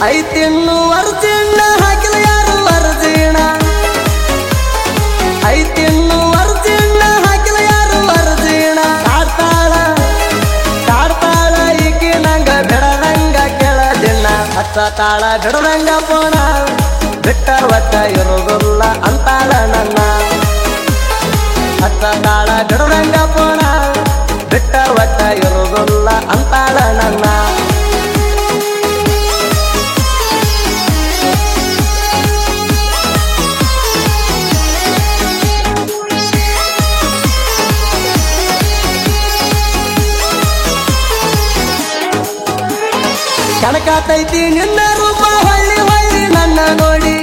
ಐತಿನ್ನು ಅರ್ಜಿಣ ಹಾಕಿಲ್ಲ ಯಾರು ಅರ್ಜಿಣ ಐತಿನ್ನು ಅರ್ಜಿಣ ಹಾಕಿಲ್ಲ ಯಾರು ಅರ್ಜಿಣ ಕಾಡ್ತಾಳ ಕಾಡ್ತಾಳ ಈಕಿ ನಂಗ ಬಿಡದಂಗ ಕೆಳದಿನ ಹತ್ತ ತಾಳ ಬಿಡದಂಗ ಪೋಣ ಬಿಟ್ಟ ಒಟ್ಟ ಇರುವುದಿಲ್ಲ ಅಂತಾಳ ನನ್ನ ಹತ್ತ ತಾಳ ಬಿಡದಂಗ ಪೋಣ ಬಿಟ್ಟ ಒಟ್ಟ ಇರುವುದಿಲ್ಲ ಅಂತಾಳ ನನ್ನ ಕಣಕಾತೈತಿ ನಿನ್ನ ರೂಪ ಹೊಳ್ಳಿ ಹೊಳ್ಳಿ ನನ್ನ ನೋಡಿ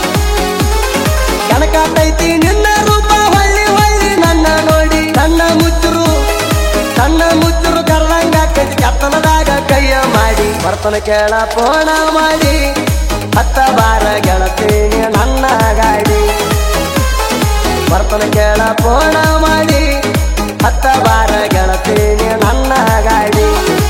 ಕಣಕಾತೈತಿ ನಿನ್ನ ರೂಪ ಹೊಳ್ಳಿ ಹೊಳ್ಳಿ ನನ್ನ ನೋಡಿ ಕಣ್ಣ ಮುಚ್ಚರು ಕಣ್ಣ ಮುಚ್ಚರು ಕರ್ದಂಗ ಕೈತಿ ಕತ್ತಲದಾಗ ಕೈಯ ಮಾಡಿ ಬರ್ತನ ಕೇಳ ಪೋಣ ಮಾಡಿ ಹತ್ತ ಬಾರ ಗೆಳತೀನಿ ನನ್ನ ಗಾಡಿ ಬರ್ತನ ಕೇಳ ಪೋಣ ಮಾಡಿ ಹತ್ತ ಬಾರ ಗೆಳತೀನಿ ನನ್ನ ಗಾಡಿ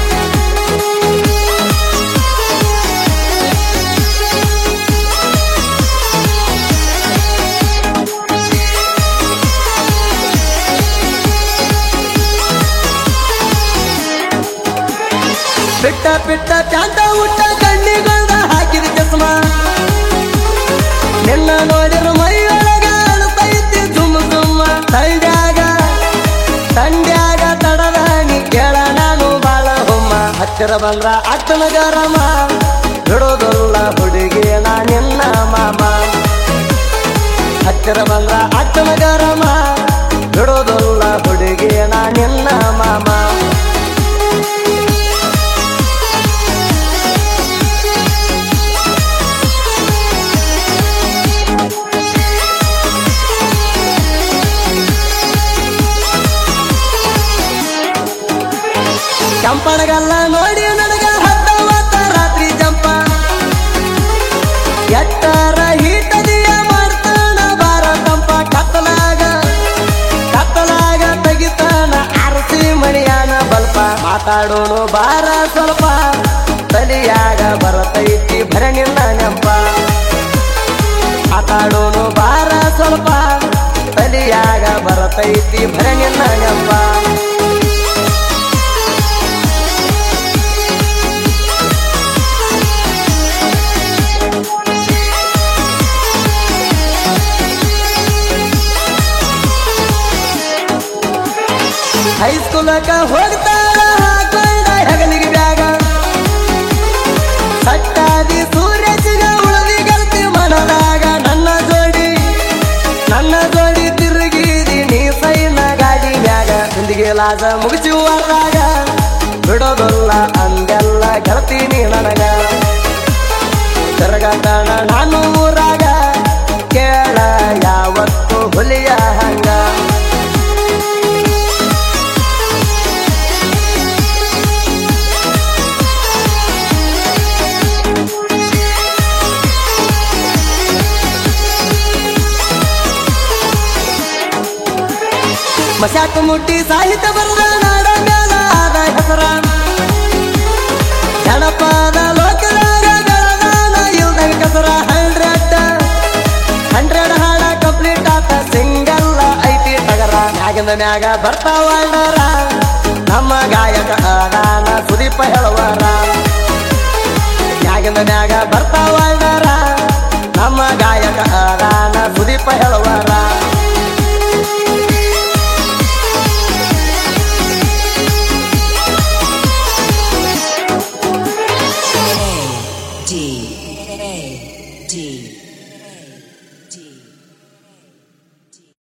ಬಿಟ್ಟ ಬಿಟ್ಟ ಚಾಂತ ಊಟ ಕಣ್ಣಿಗೊಳ್ದ ಹಾಕಿದ ಚಸ್ಮ ನಿನ್ನ ನೋಡಿರ ಮೈಯೊಳಗ ಅಳುತ್ತೈತಿ ಸುಮ್ಮ ಸುಮ್ಮ ತಂಡ್ಯಾಗ ತಂಡ್ಯಾಗ ತಡದ ನೀ ಕೇಳ ನಾನು ಬಾಳ ಹುಮ್ಮ ಹತ್ತಿರ ಬಂದ್ರ ಅಟ್ಟನ ಗರಮ ಬಿಡೋದಿಲ್ಲ ಹುಡುಗಿ ನಾ ನಿನ್ನ ಮಾಮ ಹತ್ತಿರ ಬಂದ್ರ ಅಟ್ಟನ ಗರಮ ಬಿಡೋದಿಲ್ಲ ಹುಡುಗಿ ನಾ ನಿನ್ನ ಮಾಮ ಚಂಪಣಗಲ್ಲ ನೋಡಿ ನನಗ ಹತ್ತವತ್ತ ರಾತ್ರಿ ಜಂಪ ಎಟ್ಟರ ಹೀಟದಿಯ ಮಾಡ್ತಾನ ಬಾರ ತಂಪ ಕತ್ತಲಾಗ ಕತ್ತಲಾಗ ತೆಗಿತಾನ ಅರಸಿ ಮಣಿಯಾನ ಬಲ್ಪ ಮಾತಾಡೋನು ಬಾರ ಸ್ವಲ್ಪ ತಲಿಯಾಗ ಬರತೈತಿ ಭರಣಿನ ನೆಂಪ ಮಾತಾಡೋನು ಬಾರ ಸ್ವಲ್ಪ ತಲಿಯಾಗ ಬರತೈತಿ ಭರಣಿನ ನೆಂಪ ಹೈಸ್ಕೂಲಕ ಹೋಗ್ತಾಳ ಹಾಕೊಂಡ ಹೆಗಲಿಗೆ ಬ್ಯಾಗ ಸಟ್ಟಾದಿ ಸೂರ್ಯಜಿಗ ಉಳದಿ ಗೆಲ್ತಿ ಮನದಾಗ ನನ್ನ ಜೋಡಿ ನನ್ನ ಜೋಡಿ ತಿರುಗಿದಿ ನೀ ಸೈನ ಗಾಡಿ ಮ್ಯಾಗ ಹಿಂದಿಗೆ ಲಾಜ ಮುಗಿಸಿ ಹೊರದಾಗ ಬಿಡೋದಲ್ಲ ಅಂದೆಲ್ಲ ಗೆಳತೀನಿ ನನಗ ತಿರುಗತಾನ ನಾನು ಊರಾಗ ಕೇಳ ಯಾವತ್ತು ಹುಲಿಯ ಹಂಗ ಮಶಾಕ ಮುಟ್ಟಿ ಸಾಹಿತ್ಯ ಬರದ ನಾಡ ಮ್ಯಾಲ ಆದ ಹೆಸರ ಜನಪದ ಲೋಕದಾಗ ಬೆಳಗಾನ ಇಲ್ದಾಗ ಕಸರ ಹಂಡ್ರೆಡ್ ಹಂಡ್ರೆಡ್ ಹಾಡ ಕಂಪ್ಲೀಟ್ ಆತ ಸಿಂಗಲ್ ಐತಿ ಟಗರ ಮ್ಯಾಗಿಂದ ಮ್ಯಾಗ ಬರ್ತಾವ ಅಣ್ಣರ ನಮ್ಮ ಗಾಯಕ ಅದಾನ ಸುದೀಪ ಹೇಳುವರ ಮ್ಯಾಗಿಂದ ಮ್ಯಾಗ ಬರ್ತಾವ ಅಣ್ಣರ ನಮ್ಮ ಗಾಯಕ ಅದಾನ ಸುದೀಪ ಹೇಳುವ